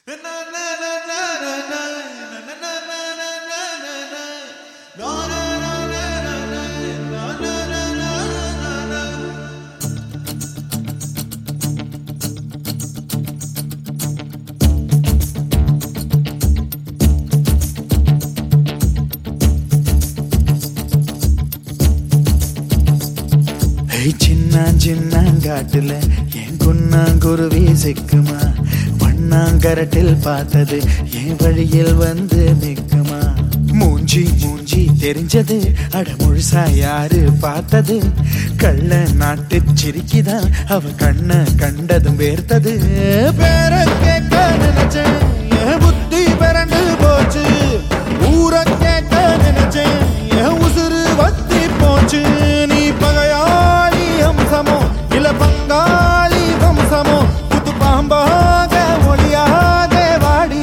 ஏய் சின்ன சின்னங்காட்டுல என் குன்னாங்குருவி சிக்குமா வண்ணாங்கரட்டில் பார்த்தது என் வழியில் வந்து நிக்குமா மூஞ்சி மூஞ்சி தெரிஞ்சது அட முழுசா யாரு பார்த்தது கள்ள நாட்டு சிரிக்கிதான் அவ கண்ண கண்டதும் வேர்த்தது பேர கேட்க நினைச்சேன் என் புத்தி பிறண்டு போச்சு ஊர கேட்க நினைச்சேன் என் உசுறு வத்தி போச்சு நீ பகையாளி அம்சமோ இல்ல பங்காளி வம்சமோ புத்து பாம்பாக ஒளியாக வாடி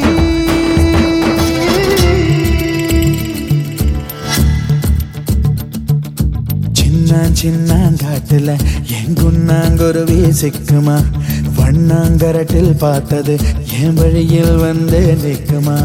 சின்ன சின்ன காட்டுல என் குன்னாங்குருவி சிக்குமா வண்ணாங்கரட்டில் பார்த்தது என் வழியில் வந்து நிக்குமா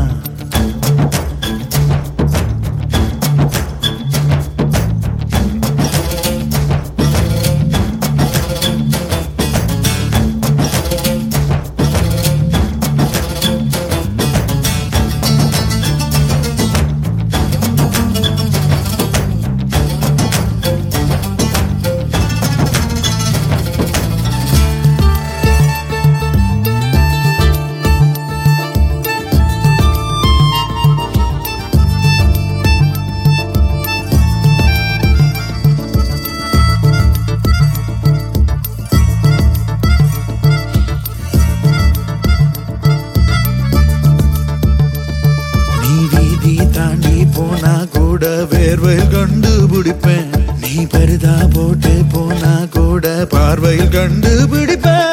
நீ வீதி தாண்டி போனா கூட வேர்வையில் கண்டுபிடிப்பேன் நீ பருதா போட்டு போனா கூட பார்வையில் கண்டுபிடிப்பேன்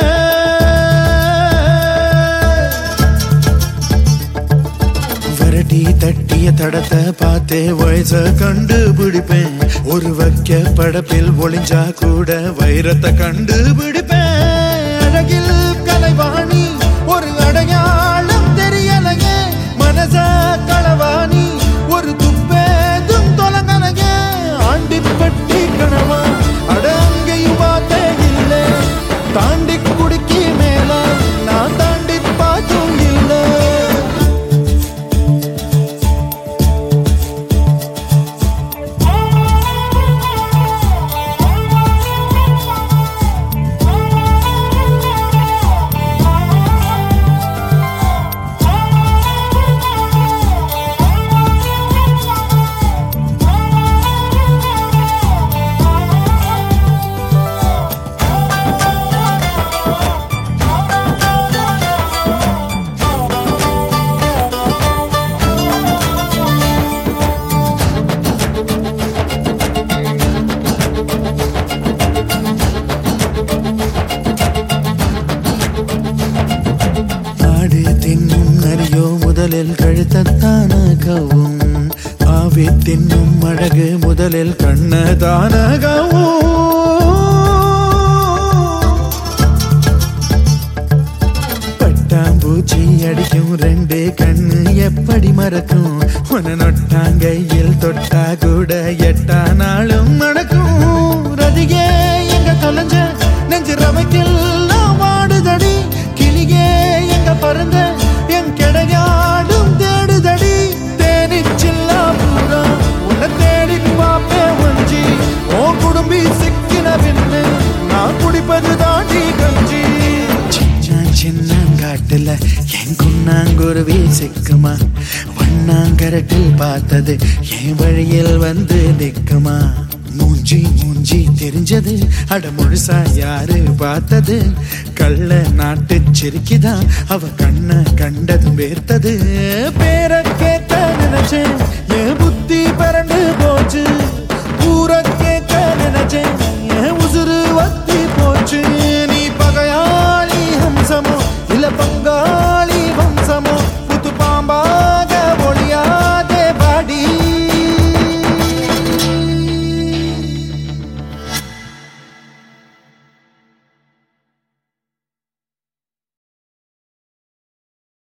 வரட்டி தட்டிய தடத்தை பார்த்தே வயச கண்டுபிடிப்பேன் ஒரு வைக்க படப்பில் ஒளிஞ்சா கூட வைரத்தை கண்டுபிடிப்பேன் அழகில் கலைவாணி ஒரு அடையாளம் தெரியலையே மனச களவாணி ஒரு துப்பேதும் தொலைங்கலையே ஆண்டிப்பட்டி கணவா அட அங்கேயும் பார்த்தே இல்லை தாண்டி குடிக்கி மேல நான் தாண்டி பார்த்தும் இல்லை ஆடு தின்னும் நரியோ முதலில் கழுத்தத்தான கவும் ஆவி தின்னும் அழகு முதலில் கண்ணதான பட்டாம்பூச்சி அடிக்கும் ரெண்டு கண்ணு எப்படி மறக்கும் உன நொட்டாங்கையில் தொட்டா கூட எட்டா நாளும் நடக்கும் ரதிகே எங்க தொலைஞ்ச நெஞ்சு ரவைக்கெல்லாம் வாடுதடி கிளியே எங்க பறந்த என் கிடையாடும் தேடுதடி தேனிச்சில்லா பூரா உன்னை தேடி பாப்பே வஞ்சி ஓ குடும்பி சிக்கின பின்னு நான் குடிப்பது தாண்டி கஞ்சி சின்ன சின்னங்காட்டுல என் குன்னாங்குருவி சிக்குமா வண்ணாங்கரட்டில் பார்த்தது என் வழியில் வந்து நிக்குமா மூஞ்சி மூஞ்சி தெரிஞ்சது அட முழுசா யாரு பார்த்தது கள்ள நாட்டு சிரிக்கிதான் அவ கண்ண கண்டதும் வேர்த்தது பேர கேட்க நினைச்சேன் என் புத்தி பரண்டு போச்சு ஊர கேட்க நினைச்சேன்